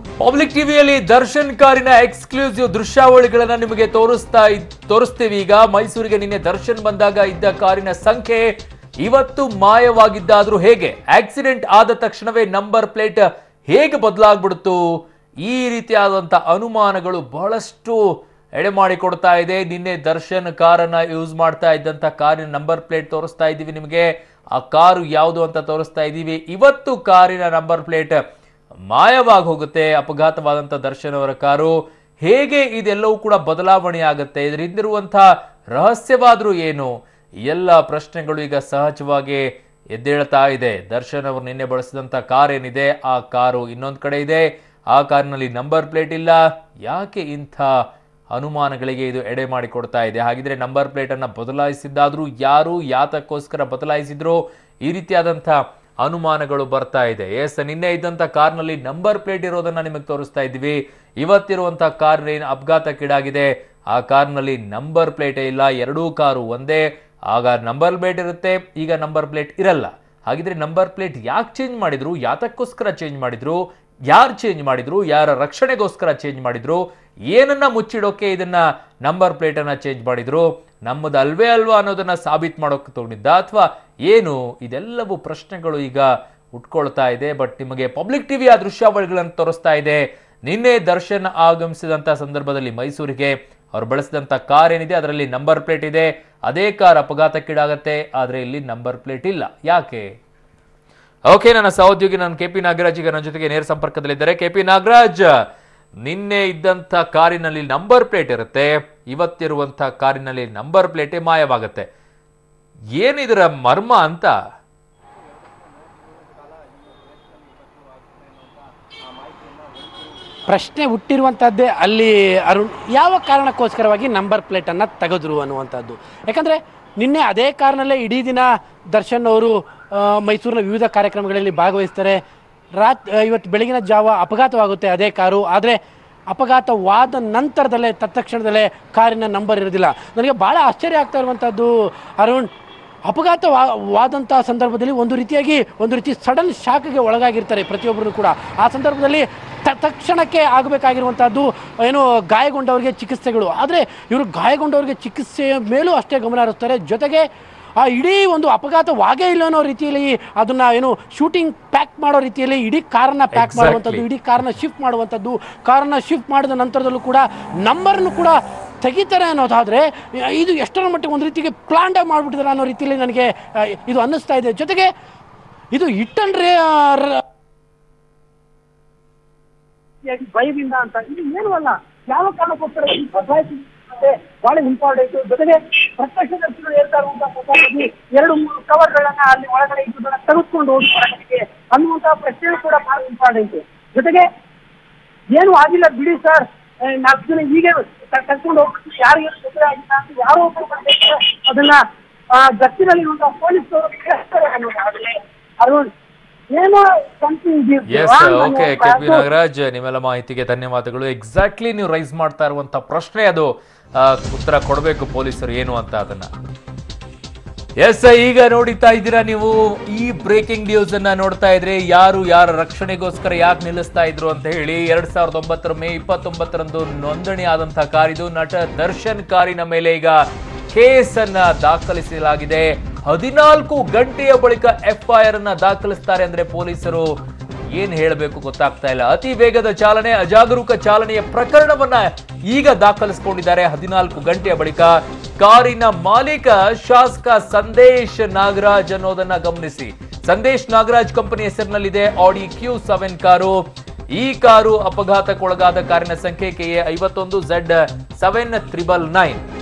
Public ಟಿವಿಯಲ್ಲಿ ದರ್ಶನ್ ಕಾರಿನ exclusive ದೃಶ್ಯಾವಳಿಗಳನ್ನ ನಿಮಗೆ ತೋರಿಸ್ತಾ ಇದ್- ತೋರಿಸ್ತೀವಿ ಈಗ ಮೈಸೂರಿಗೆ ನಿನ್ನೆ ದರ್ಶನ್ ಬಂದಾಗ ಇದ್ದ ಕಾರಿನ ಸಂಖ್ಯೆ ಇವತ್ತು ಮಾಯವಾಗಿದ್ದಾದ್ರೂ ಹೇಗೆ ಆಕ್ಸಿಡೆಂಟ್ ಆದ ತಕ್ಷಣವೇ ನಂಬರ್ ಪ್ಲೇಟ್ ಹೇಗೆ ಬದಲಾಗ್ಬಿಡ್ತು ಈ ರೀತಿಯಾದಂತ ಅನುಮಾನಗಳು ಬಹಳಷ್ಟು ಎಡೆ ಮಾಡಿ ಕೊಡ್ತಾ ಇದೆ ನಿನ್ನೆ ದರ್ಶನ್ ಕಾರನ್ನ ಯೂಸ್ ಮಾಡ್ತಾ ಇದ್ದಂತ ಕಾರಿನ ನಂಬರ್ ಪ್ಲೇಟ್ ತೋರಿಸ್ತಾ ಇದ್ದೀವಿ ನಿಮಗೆ ಆ ಕಾರು ಯಾವುದು ಅಂತ ತೋರಿಸ್ತಾ ಇದ್ದೀವಿ ಇವತ್ತು ಕಾರಿನ ನಂಬರ್ ಪ್ಲೇಟ್ ಮಾಯವಾಗಿ ಹೋಗುತ್ತೆ ಅಪಘಾತವಾದಂತ ದರ್ಶನ್ ಅವರ ಕಾರು ಹೇಗೆ ಇದೆಲ್ಲವೂ ಕೂಡ ಬದಲಾವಣೆ ಆಗುತ್ತೆ ಇದರ ಹಿಂದಿರುವಂತಹ ರಹಸ್ಯವಾದ್ರೂ ಏನು ಎಲ್ಲ ಪ್ರಶ್ನೆಗಳು ಈಗ ಸಹಜವಾಗಿ ಎದ್ದೇಳ್ತಾ ಇದೆ ದರ್ಶನ್ ಅವರು ನಿನ್ನೆ ಬಳಸಿದಂತ ಕಾರ್ ಏನಿದೆ ಆ ಕಾರು ಇನ್ನೊಂದು ಕಡೆ ಇದೆ ಆ ಕಾರಿನಲ್ಲಿ ನಂಬರ್ ಪ್ಲೇಟ್ ಇಲ್ಲ ಯಾಕೆ ಇಂಥ ಅನುಮಾನಗಳಿಗೆ ಇದು ಎಡೆ ಮಾಡಿ ಕೊಡ್ತಾ ಇದೆ ಹಾಗಿದ್ರೆ ನಂಬರ್ ಪ್ಲೇಟ್ ಅನ್ನ ಬದಲಾಯಿಸಿದ್ದಾದ್ರೂ ಯಾರು ಯಾತಕ್ಕೋಸ್ಕರ ಬದಲಾಯಿಸಿದ್ರು ಈ ರೀತಿಯಾದಂಥ ಅನುಮಾನಗಳು ಬರ್ತಾ ಇದೆ ಎಸ್ ನಿನ್ನೆ ಇದ್ದಂತ ಕಾರ್ನಲ್ಲಿ ನಂಬರ್ ಪ್ಲೇಟ್ ಇರೋದನ್ನ ನಿಮಗೆ ತೋರಿಸ್ತಾ ಇದ್ವಿ ಇವತ್ತಿರುವಂತ ಕಾರ್ ಏನು ಅಪಘಾತಕ್ಕೀಡಾಗಿದೆ ಆ ಕಾರ್ನಲ್ಲಿ ನಂಬರ್ ಪ್ಲೇಟೇ ಇಲ್ಲ ಎರಡೂ ಕಾರು ಒಂದೇ ಆಗ ನಂಬರ್ ಪ್ಲೇಟ್ ಇರುತ್ತೆ ಈಗ ನಂಬರ್ ಪ್ಲೇಟ್ ಇರಲ್ಲ ಹಾಗಿದ್ರೆ ನಂಬರ್ ಪ್ಲೇಟ್ ಯಾಕೆ ಚೇಂಜ್ ಮಾಡಿದ್ರು ಯಾತಕ್ಕೋಸ್ಕರ ಚೇಂಜ್ ಮಾಡಿದ್ರು ಯಾರು ಚೇಂಜ್ ಮಾಡಿದ್ರು ಯಾರ ರಕ್ಷಣೆಗೋಸ್ಕರ ಚೇಂಜ್ ಮಾಡಿದ್ರು ಏನನ್ನ ಮುಚ್ಚಿಡೋಕೆ ಇದನ್ನ ನಂಬರ್ ಪ್ಲೇಟ್ ಅನ್ನ ಚೇಂಜ್ ಮಾಡಿದ್ರು ನಮ್ಮದು ಅಲ್ವೇ ಅಲ್ವಾ ಅನ್ನೋದನ್ನ ಸಾಬೀತ್ ಮಾಡೋಕೆ ತಗೊಂಡಿದ್ದ ಅಥವಾ ಏನು ಇದೆಲ್ಲವೂ ಪ್ರಶ್ನೆಗಳು ಈಗ ಉಟ್ಕೊಳ್ತಾ ಇದೆ ಬಟ್ ನಿಮಗೆ ಪಬ್ಲಿಕ್ ಟಿವಿ ಆ ದೃಶ್ಯಾವಳಿಗಳನ್ನು ತೋರಿಸ್ತಾ ಇದೆ ನಿನ್ನೆ ದರ್ಶನ್ ಆಗಮಿಸಿದಂತ ಸಂದರ್ಭದಲ್ಲಿ ಮೈಸೂರಿಗೆ ಅವರು ಬಳಸಿದಂತ ಕಾರ್ ಏನಿದೆ ಅದರಲ್ಲಿ ನಂಬರ್ ಪ್ಲೇಟ್ ಇದೆ ಅದೇ ಕಾರ್ ಅಪಘಾತಕ್ಕೀಡಾಗತ್ತೆ ಆದ್ರೆ ಇಲ್ಲಿ ನಂಬರ್ ಪ್ಲೇಟ್ ಇಲ್ಲ ಯಾಕೆ ಓಕೆ ನನ್ನ ಸಹೋದ್ಯೋಗಿ ನಾನು ಕೆ ಪಿ ನಾಗರಾಜ್ ಈಗ ನನ್ನ ಜೊತೆಗೆ ನೇರ ಸಂಪರ್ಕದಲ್ಲಿದ್ದಾರೆ ಕೆ ಪಿ ನಾಗರಾಜ್ ನಿನ್ನೆ ಇದ್ದಂಥ ಕಾರಿನಲ್ಲಿ ನಂಬರ್ ಪ್ಲೇಟ್ ಇರುತ್ತೆ ಇವತ್ತಿರುವಂಥ ಕಾರಿನಲ್ಲಿ ನಂಬರ್ ಪ್ಲೇಟೇ ಮಾಯವಾಗುತ್ತೆ ಏನಿದರ ಮರ್ಮ ಅಂತ ಪ್ರಶ್ನೆ ಹುಟ್ಟಿರುವಂಥದ್ದೇ ಅಲ್ಲಿ ಅರುಣ್ ಯಾವ ಕಾರಣಕ್ಕೋಸ್ಕರವಾಗಿ ನಂಬರ್ ಪ್ಲೇಟನ್ನು ತೆಗೆದ್ರು ಅನ್ನುವಂಥದ್ದು ಯಾಕಂದರೆ ನಿನ್ನೆ ಅದೇ ಕಾರಣಲ್ಲೇ ಇಡೀ ದಿನ ದರ್ಶನ್ ಅವರು ಆ, ಮೈಸೂರಿನ ವಿವಿಧ ಕಾರ್ಯಕ್ರಮಗಳಲ್ಲಿ ಭಾಗವಹಿಸ್ತಾರೆ ರಾತ್ ಆ, ಇವತ್ತು ಬೆಳಗಿನ ಜಾವ ಅಪಘಾತವಾಗುತ್ತೆ ಅದೇ ಕಾರು ಆದರೆ ಅಪಘಾತವಾದ ನಂತರದಲ್ಲೇ ತತ್ಕ್ಷಣದಲ್ಲೇ ಕಾರಿನ ನಂಬರ್ ಇರೋದಿಲ್ಲ ನನಗೆ ಭಾಳ ಆಶ್ಚರ್ಯ ಆಗ್ತಾ ಇರುವಂಥದ್ದು ಅರುಣ್ ಅಪಘಾತವಾದಂಥ ಸಂದರ್ಭದಲ್ಲಿ ಒಂದು ರೀತಿಯಾಗಿ ಒಂದು ರೀತಿ ಸಡನ್ ಶಾಕ್ಗೆ ಒಳಗಾಗಿರ್ತಾರೆ ಪ್ರತಿಯೊಬ್ಬರು ಕೂಡ ಆ ಸಂದರ್ಭದಲ್ಲಿ ತ- ತಕ್ಷಣಕ್ಕೆ ಆಗಬೇಕಾಗಿರುವಂಥದ್ದು ಏನು ಗಾಯಗೊಂಡವರಿಗೆ ಚಿಕಿತ್ಸೆಗಳು ಆದರೆ ಇವರು ಗಾಯಗೊಂಡವರಿಗೆ ಚಿಕಿತ್ಸೆಯ ಮೇಲೂ ಅಷ್ಟೇ ಗಮನ ಹರಿಸ್ತಾರೆ ಜೊತೆಗೆ ಆ ಇಡೀ ಒಂದು ಅಪಘಾತವಾಗೇ ಇಲ್ಲ ಅನ್ನೋ ರೀತಿಯಲ್ಲಿ ಅದನ್ನ ಏನು ಶೂಟಿಂಗ್ ಪ್ಯಾಕ್ ಮಾಡೋ ರೀತಿಯಲ್ಲಿ ಇಡೀ ಕಾರನ್ನ ಪ್ಯಾಕ್ Exactly. ಮಾಡುವಂಥದ್ದು ಇಡೀ ಕಾರನ್ನ ಶಿಫ್ಟ್ ಮಾಡುವಂಥದ್ದು ಕಾರನ್ನ ಶಿಫ್ಟ್ ಮಾಡಿದ ನಂತರದಲ್ಲೂ ಕೂಡ ನಂಬರ್ನು ಕೂಡ ತೆಗಿತಾರೆ ಅನ್ನೋದಾದ್ರೆ ಇದು ಎಷ್ಟರ ಮಟ್ಟಿಗೆ ಒಂದು ರೀತಿಗೆ ಪ್ಲಾಂಡ್ ಮಾಡಿಬಿಟ್ಟಿದ್ದಾರೆ ಅನ್ನೋ ರೀತಿಯಲ್ಲಿ ನನಗೆ ಆ, ಇದು ಅನ್ನಿಸ್ತಾ ಇದೆ ಜೊತೆಗೆ ಇದು ಇಟ್ಟನ್ರೆ ರೀತಿಯಾಗಿ ಭಯದಿಂದ ಅಂತ ಇದು ಏನು ಅಲ್ಲ ಯಾವ ಕಾರಣಕ್ಕೋಸ್ಕರ ಈ ಬದಲಾಯಿಸಿ ಮತ್ತೆ ಬಹಳ ಇಂಪಾರ್ಟೆಂಟ್ ಜೊತೆಗೆ ಪ್ರತ್ಯಕ್ಷದರ್ಶಿಗಳು ಹೇಳ್ತಾ ಇರುವಂತಹ ಪ್ರಕಾರವಾಗಿ ಎರಡು ಮೂರು ಕವರ್ಗಳನ್ನ ಅಲ್ಲಿ ಒಳಗಡೆ ಇದ್ದುದನ್ನ ತೆಗೆದುಕೊಂಡು ಹೋಗಿ ಹೊರಗಡೆಗೆ ಅನ್ನುವಂತಹ ಪ್ರಶ್ನೆ ಕೂಡ ಬಹಳ ಇಂಪಾರ್ಟೆಂಟ್ ಜೊತೆಗೆ ಏನು ಆಗಿಲ್ಲ ಬಿಡಿ ಸರ್ ನಾಲ್ಕು ಜನ ಹೀಗೆ ಕ- ಕರ್ಕೊಂಡು ಹೋಗ್ಬಿಟ್ಟು ಯಾರಿಗೆ ತೊಂದರೆ ಆಗಿಲ್ಲ ಅಂತ ಯಾರೋ ಒಬ್ಬರು ಬಂದಿರ್ತಾರೆ ಅದನ್ನ ಆ, ಗತ್ತಿನಲ್ಲಿ ಇರುವಂತಹ ಪೊಲೀಸರು ಕೇಳ್ತಾರೆ ಅನ್ನೋದಾದ್ರೆ ಅರುಣ್ ಏನೋ something yes okay K P Nagaraj ನಿಮ್ಮೆಲ್ಲ ಮಾಹಿತಿಗೆ ಧನ್ಯವಾದಗಳು ಎಕ್ಸಾಕ್ಟ್ಲಿ ನೀವು ರೈಸ್ ಮಾಡ್ತಾ ಇರುವಂತ ಪ್ರಶ್ನೆ ಅದು ಆ, ಉತ್ತರ ಕೊಡಬೇಕು ಪೊಲೀಸರು ಏನು ಅಂತ ಅದನ್ನ ಎಸ್ ಈಗ ನೋಡಿತಾ ಇದ್ದೀರಾ ನೀವು ಈ ಬ್ರೇಕಿಂಗ್ ನ್ಯೂಸ್ ಅನ್ನ ನೋಡ್ತಾ ಇದ್ರೆ ಯಾರು ಯಾರ ರಕ್ಷಣೆಗೋಸ್ಕರ ಯಾಕೆ ನಿಲ್ಲಿಸ್ತಾ ಇದ್ರು ಅಂತ ಹೇಳಿ ಎರಡ್ ಸಾವಿರದ ಒಂಬತ್ತರ ಮೇ ಇಪ್ಪತ್ತೊಂಬತ್ತರಂದು ನೋಂದಣಿ ಆದಂತಹ ಕಾರಿದು ನಟ ದರ್ಶನ್ ಕಾರಿನ ಮೇಲೆ ಈಗ ಕೇಸ್ ಅನ್ನ ದಾಖಲಿಸಲಾಗಿದೆ ಹದಿನಾಲ್ಕು ಗಂಟೆಯ ಬಳಿಕ ಎಫ್ಐಆರ್ ಅನ್ನ ದಾಖಲಿಸ್ತಾರೆ ಅಂದ್ರೆ ಪೊಲೀಸರು ಏನ್ ಹೇಳಬೇಕು ಗೊತ್ತಾಗ್ತಾ ಇಲ್ಲ ಅತಿ ವೇಗದ ಚಾಲನೆ ಅಜಾಗರೂಕ ಚಾಲನೆಯ ಪ್ರಕರಣವನ್ನ ಈಗ ದಾಖಲಿಸಿಕೊಂಡಿದ್ದಾರೆ ಹದಿನಾಲ್ಕು ಗಂಟೆಯ ಬಳಿಕ ಕಾರಿನ ಮಾಲೀಕ ಶಾಸಕ ಸಂದೇಶ್ ನಾಗರಾಜ್ ಅನ್ನೋದನ್ನ ಗಮನಿಸಿ ಸಂದೇಶ್ ನಾಗರಾಜ್ ಕಂಪನಿ ಹೆಸರಿನಲ್ಲಿದೆ ಆಡಿ ಕ್ಯೂ ಸೆವೆನ್ ಕಾರು ಈ ಕಾರು ಅಪಘಾತಕ್ಕೊಳಗಾದ ಕಾರಿನ ಸಂಖ್ಯೆ ಕೆಎ ಐವತ್ತೊಂದು ಝೆಡ್ ಸೆವೆನ್ ತ್ರಿಬಲ್ ನೈನ್